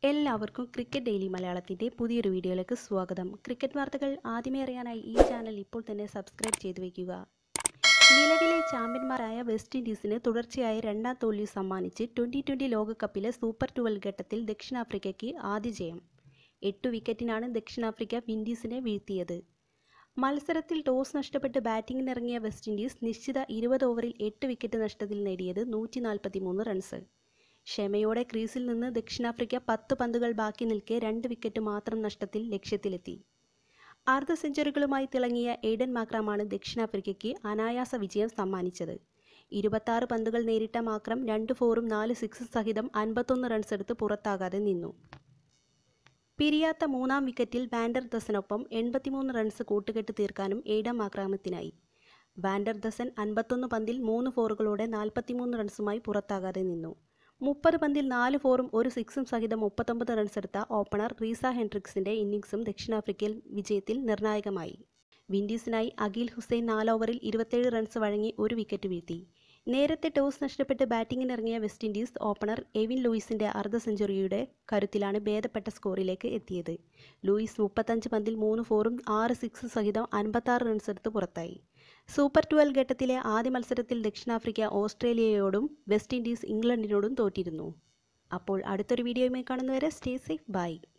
എല്ലാവർക്കും cricket daily മലയാളത്തിൻ്റെ പുതിയൊരു വീഡിയോയിലേക്ക് സ്വാഗതം ക്രിക്കറ്റ് വാർത്തകൾ ആദ്യമേ അറിയാനായി ഈ ചാനൽ ഇപ്പോൾ തന്നെ സബ്സ്ക്രൈബ് ചെയ്തു വയ്ക്കുക നിലവിലെ ചാമ്പ്യന്മാരായ വെസ്റ്റ് ഇൻഡീസിന് തുടർച്ചയായ രണ്ടാം തോൽവി സമ്മാനിച്ച് ട്വൻ്റി ട്വൻ്റി ലോകകപ്പിലെ സൂപ്പർ ട്വൽവ് ഘട്ടത്തിൽ ദക്ഷിണാഫ്രിക്കയ്ക്ക് ആദ്യ ജയം എട്ട് വിക്കറ്റിനാണ് ദക്ഷിണാഫ്രിക്ക വിൻഡീസിനെ വീഴ്ത്തിയത് മത്സരത്തിൽ ടോസ് നഷ്ടപ്പെട്ട് ബാറ്റിംഗിനിറങ്ങിയ വെസ്റ്റ് ഇൻഡീസ് നിശ്ചിത ഇരുപത് ഓവറിൽ എട്ട് വിക്കറ്റ് നഷ്ടത്തിൽ നേടിയത് നൂറ്റി നാൽപ്പത്തി മൂന്ന് റൺസ് ക്ഷമയോടെ ക്രീസിൽ നിന്ന് ദക്ഷിണാഫ്രിക്ക പത്ത് പന്തുകൾ ബാക്കി നിൽക്കെ രണ്ട് വിക്കറ്റ് മാത്രം നഷ്ടത്തിൽ ലക്ഷ്യത്തിലെത്തി അർദ്ധ സെഞ്ചുറികളുമായി തിളങ്ങിയ എയ്ഡൻ മാക്രാമാണ് ദക്ഷിണാഫ്രിക്കയ്ക്ക് അനായാസ വിജയം സമ്മാനിച്ചത് ഇരുപത്താറ് പന്തുകൾ നേരിട്ട മാക്രം രണ്ട് ഫോറും നാല് സിക്സ് സഹിതം അൻപത്തൊന്ന് റൺസ് എടുത്ത് പുറത്താകാതെ നിന്നു പിരിയാത്ത മൂന്നാം വിക്കറ്റിൽ വാൻഡർ ദസനൊപ്പം എൺപത്തിമൂന്ന് റൺസ് കൂട്ടുകെട്ട് തീർക്കാനും എയ്ഡൻ മാക്രാമത്തിനായി വാൻഡർ ദസൻ അൻപത്തൊന്ന് പന്തിൽ മൂന്ന് ഫോറുകളോടെ നാൽപ്പത്തിമൂന്ന് റൺസുമായി പുറത്താകാതെ നിന്നു മുപ്പത് പന്തിൽ നാല് ഫോറും ഒരു സിക്സും സഹിതം മുപ്പത്തൊമ്പത് റൺസ് എടുത്ത ഓപ്പണർ റീസ ഹെൻഡ്രിക്സിന്റെ ഇന്നിംഗ്സും ദക്ഷിണാഫ്രിക്കയിൽ വിജയത്തിൽ നിർണായകമായി വിൻഡീസിനായി അഖിൽ ഹുസൈൻ നാല് ഓവറിൽ ഇരുപത്തേഴ് റൺസ് വഴങ്ങി ഒരു വിക്കറ്റ് വീഴ്ത്തി നേരത്തെ ടോസ് നഷ്ടപ്പെട്ട് ബാറ്റിംഗിനിറങ്ങിയ വെസ്റ്റ് ഇൻഡീസ് ഓപ്പണർ എവിൻ ലൂയിസിന്റെ അർദ്ധ സെഞ്ചുറിയുടെ കരുത്തിലാണ് ഭേദപ്പെട്ട സ്കോറിലേക്ക് എത്തിയത് ലൂയിസ് മുപ്പത്തഞ്ച് പന്തിൽ മൂന്ന് ഫോറും ആറ് സിക്സ് സഹിതം അൻപത്താറ് റൺസ് എടുത്ത് പുറത്തായി സൂപ്പർ ട്വൽവ് ഘട്ടത്തിലെ ആദ്യ മത്സരത്തിൽ ദക്ഷിണാഫ്രിക്ക ഓസ്ട്രേലിയയോടും വെസ്റ്റ് ഇൻഡീസ് ഇംഗ്ലണ്ടിനോടും തോറ്റിരുന്നു അപ്പോൾ അടുത്തൊരു വീഡിയോയുമായി കാണുന്നവരെ സ്റ്റേ സേഫ് ബൈ